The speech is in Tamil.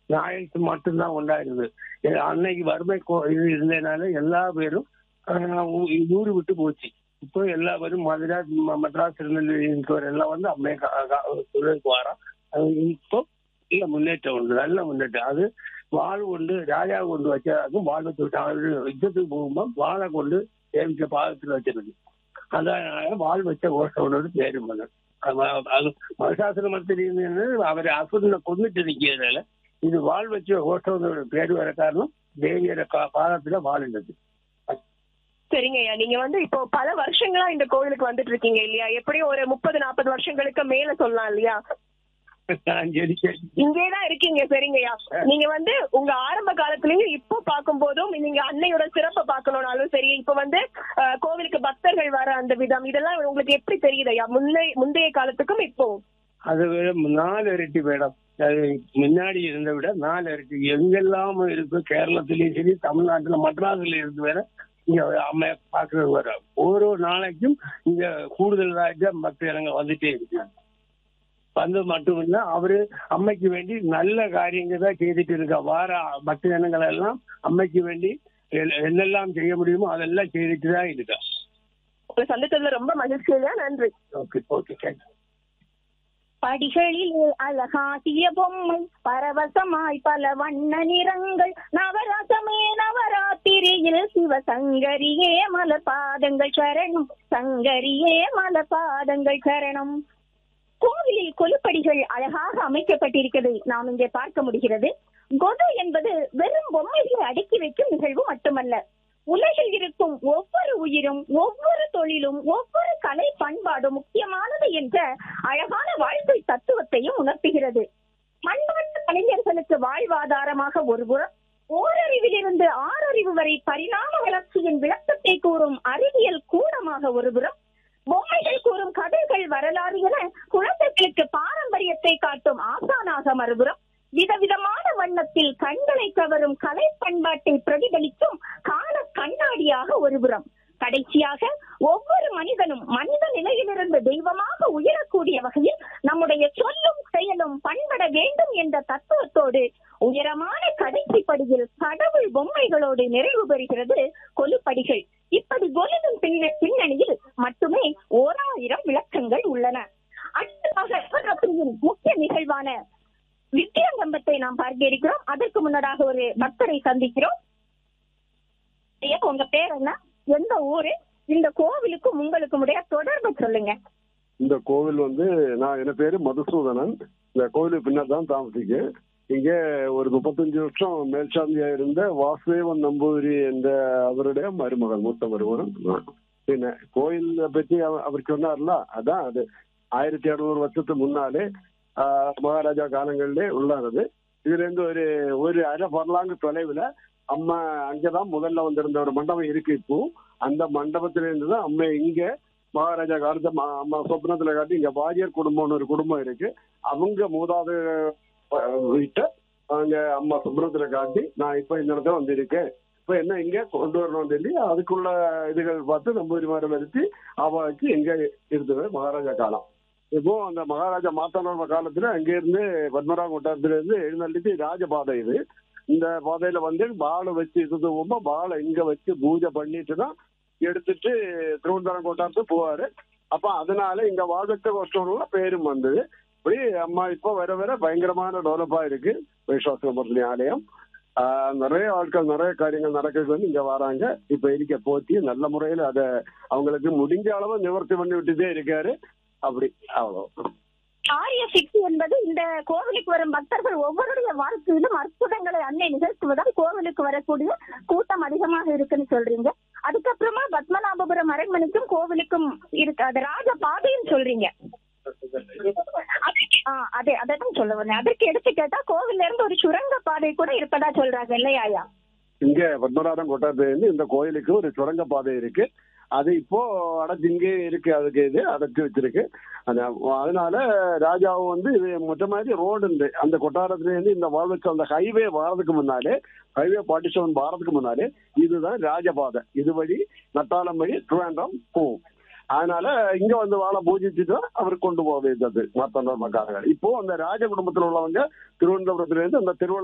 ஞாயிற்று மட்டும்தான் உண்டாயிருது எ- அன்னைக்கு வறுமை கோ- இது இருந்ததுனால எல்லா பேரும் ஆஹ், ஊ- ஊரு விட்டு போச்சு இப்போ எல்லா பேரும் மதுரா ம- மദ്രാസ് திருநெல்வேலி இருக்கிற எல்லாம் வந்து அம்மையை தொழிலுக்கு வரோம் அது இப்போ இல்ல முன்னேற்றம் உண்டு நல்ல முன்னேற்றம் அது வாள் கொண்டு ராஜா கொண்டு வச்சாக்கும் வாழ் வச்சு விட்டாங்க யுத்தத்துக்கு போகும்போது வாழை கொண்டு சேமிச்ச பாதத்தில் வச்சிருக்கு அதனால வாழ் வச்ச கோஷம் பேரு மன்னன் அது- அது மதுசாசன மத்திரி அவரை அசுரனை கொண்டுட்டு நிக்கிறதுனால இது வாழ் வச்ச கோஷம் பேரு வர காரணம் தேவியோட கா- பாதத்துல வாழ்ந்தது சரிங்க ஐயா நீங்க வந்து இப்போ பல வருஷங்களா இந்த கோவிலுக்கு வந்துட்டு இருக்கீங்க இல்லையா எப்படியும் ஒரு முப்பது நாற்பது வருஷங்களுக்கு மேல சொல்லலாம் இல்லையா நான் சரி சரி இங்கேதான் இருக்கீங்க சரிங்கய்யா நீங்க வந்து உங்க ஆரம்ப காலத்துலயும் இப்போ பார்க்கும் போதும் நீங்க அன்னையோட சிறப்பை பார்க்கணும்னாலும் சரி இப்ப வந்து அஹ், கோவிலுக்கு பக்தர்கள் வர அந்த விதம் இதெல்லாம் உங்களுக்கு எப்படி தெரியுது ஐயா முன்னை முந்தைய காலத்துக்கும் இப்போ அதை விட நாலு இரட்டி மேடம் அது முன்னாடி இருந்த விட நாலு இரட்டி எங்கெல்லாம் இருக்கு கேரளத்திலயும் சரி தமிழ்நாட்டுல மட்ராஸ்ல இருந்து வேற இங்க அம்மைய பாக்குறது வர ஒரு நாளைக்கும் இங்க கூடுதலாக பக்த இனங்க வந்துட்டே இருக்கு வந்து மட்டும் இல்ல அவரு அம்மைக்கு வேண்டி நல்ல காரியங்கள் தான் செய்துட்டு இருக்கா வார பக்த ஜனங்கள் எல்லாம் அம்மைக்கு வேண்டி எல்- என்னெல்லாம் செய்ய முடியுமோ அதெல்லாம் செய்துட்டு தான் இருக்கா உங்களை சந்திச்சதுல ரொம்ப மகிழ்ச்சி ஐயா நன்றி ஓகே ஓகே தேங்க்யூ படிகளிலே அழகாசிய பொம்மை பரவசமாய் பல வண்ண நிறங்கள் நவரசமே நவராத்திரியில் சிவசங்கரியே மலர் பாதங்கள் சரணம் சங்கரியே மலர் பாதங்கள் சரணம் கோவிலில் கொலுப்படிகள் அழகாக அமைக்கப்பட்டிருக்கிறது நாம் இங்கே பார்க்க முடிகிறது கொது என்பது வெறும் பொம்மைகளை அடுக்கி வைக்கும் நிகழ்வு மட்டுமல்ல உலகில் இருக்கும் ஒவ்வொரு உயிரும் ஒவ்வொரு தொழிலும் ஒவ்வொரு கலை பண்பாடும் முக்கியமானது என்ற அழகான வாழ்க்கை தத்துவத்தையும் உணர்த்துகிறது பண்பாட்டு கலைஞர்களுக்கு வாழ்வாதாரமாக ஒருபுறம் ஓரறிவிலிருந்து ஆறறிவு வரை பரிணாம வளர்ச்சியின் விளக்கத்தை கூறும் அறிவியல் கூடமாக ஒருபுறம் பொம்மைகள் கூறும் கதைகள் வரலாறு என குழந்தைகளுக்கு பாரம்பரியத்தை காட்டும் ஆசானாக மறுபுறம் விதவிதமான வண்ணத்தில் கண்களை கவரும் கலை பண்பாட்டை பிரதிபலிக்கும் கால கண்ணாடியாக ஒருபுறம் கடைசியாக ஒவ்வொரு மனிதனும் மனித நிலையிலிருந்து தெய்வமாக உயரக்கூடிய வகையில் நம்முடைய சொல்லும் செயலும் பண்பட வேண்டும் என்ற தத்துவத்தோடு உயரமான கடைசி படியில் கடவுள் பொம்மைகளோடு நிறைவு பெறுகிறது கொலுப்படிகள் இப்படி கொலுவின் பின்ன பின்னணியில் மட்டுமே ஓராயிரம் விளக்கங்கள் உள்ளன அடுத்ததாக சிவராத்திரியின் முக்கிய நிகழ்வான வித்தியாங்கம்பத்தை நாம் பார்க்க இருக்கிறோம் அதற்கு முன்னதாக ஒரு பக்தரை சந்திக்கிறோம் ஐயா, உங்க பேர் என்ன எந்த ஊரு இந்த கோவிலுக்கும் உங்களுக்கும் உடைய தொடர்பு சொல்லுங்க இந்த கோவில் வந்து நான் என் பேரு மதுசூதனன் இந்த கோவிலுக்கு பின்னாடி தான் தாமசிக்கேன் இங்கே ஒரு முப்பத்தஞ்சு வருஷம் மேல்சாந்தியா இருந்த வாசுதேவன் நம்பூதிரி என்ற அவருடைய மருமகன் மூத்த மருமகன் நான். பின்ன கோயிலை பற்றி அவ- அவர் சொன்னார்ல அதான் அது ஆயிரத்தி அறுநூறு வருஷத்துக்கு முன்னாலே ஆஹ், மகாராஜா காலங்களிலே உள்ளானது இதுல இருந்து ஒரு ஒரு அரை பரலாங்கு தொலைவுல அம்மா அங்கதான் முதல்ல வந்திருந்த ஒரு மண்டபம் இருக்கு இப்போ அந்த மண்டபத்தில இருந்து தான் அம்மா இங்க மகாராஜா காலத்தை ம- அம்மா சொப்னத்துல காட்டி இங்க வாரியர் குடும்பம்னு ஒரு குடும்பம் இருக்கு அவங்க மூதாது அஹ், வீட்டை அங்க அம்மா சொப்னத்துல காட்டி நான் இப்ப இந்த இடத்துல வந்து இருக்கேன் இப்ப என்ன இங்க கொண்டு வரணும் சொல்லி அதுக்குள்ள இதுகள் பார்த்து நம்பூரிமாரை வருத்தி அவாக்கு எங்க இருந்தது மகாராஜா காலம் இப்போ அந்த மகாராஜா மாத்தானோட காலத்துல அங்க இருந்து பத்மராஜ கொட்டாரத்துல இருந்து எழுநள்ளிக்கு ராஜபாதை இது இந்த பாதையில வந்து பாலை வச்சு இது போகும்போது பாலை இங்க வச்சு பூஜை பண்ணிட்டு தான் எடுத்துட்டு திருவனந்தபுரம் கோட்டாரத்துக்கு போவாரு அப்ப அதனால இங்க வாழ்க்கை கோஷ்டம்ல பேரும் வந்தது இப்படி அம்மா இப்ப வர வர பயங்கரமான டெவலப்பா இருக்கு விஸ்வாசமர்லி ஆலயம் ஆஹ் நிறைய ஆட்கள் நிறைய காரியங்கள் நடக்கிறது வந்து இங்க வராங்க இப்ப இருக்க போத்தி நல்ல முறையில அத அவங்களுக்கு முடிஞ்ச அளவு நிவர்த்தி பண்ணி விட்டுட்டே இருக்காரு அப்படி அவ்வளவு ஆரிய சிக்தி என்பது இந்த கோவிலுக்கு வரும் பக்தர்கள் ஒவ்வொருடைய வாழ்க்கையிலும் அற்புதங்களை அன்னை நிகழ்த்துவதால் கோவிலுக்கு வரக்கூடிய கூட்டம் அதிகமாக இருக்குன்னு சொல்றீங்க அதுக்கப்புறமா பத்மநாபபுரம் அரண்மனைக்கும் கோவிலுக்கும் இருக்கு அது ராஜ பாதைன்னு சொல்றீங்க அதுக்கு- ஆ, அதே அதான் சொல்ல வந்தேன் அதற்கு எடுத்து கேட்டா கோவில்ல இருந்து ஒரு சுரங்க பாதை கூட இருப்பதா சொல்றாங்க இல்லையா இங்க பத்மநாபன் கொட்டாரத்துல இருந்து இந்த கோயிலுக்கு ஒரு சுரங்க பாதை இருக்கு அது இப்போ அடைச்சு இங்கே இருக்கு அதுக்கு இது அடைச்சு வச்சிருக்கு அது- அதனால ராஜாவும் வந்து இது மொத்த மாதிரி ரோடு உண்டு அந்த கொட்டாரத்துல இருந்து இந்த வாழ்வுக்கு அந்த ஹைவே வாரதுக்கு முன்னாலே ஹைவே ஃபார்ட்டி செவன் வாரதுக்கு முன்னாலே இதுதான் ராஜபாதை இது வழி நட்டாளம் வழி திருவேண்டம் போகும் அதனால இங்க வந்து வாழை பூஜிச்சுட்டு அவர் கொண்டு போக வேண்டியது மத்தொன்ற மக்காரர்கள் இப்போ அந்த ராஜ குடும்பத்தில் உள்ளவங்க திருவனந்தபுரத்துல இருந்து அந்த திருவள்ளூர்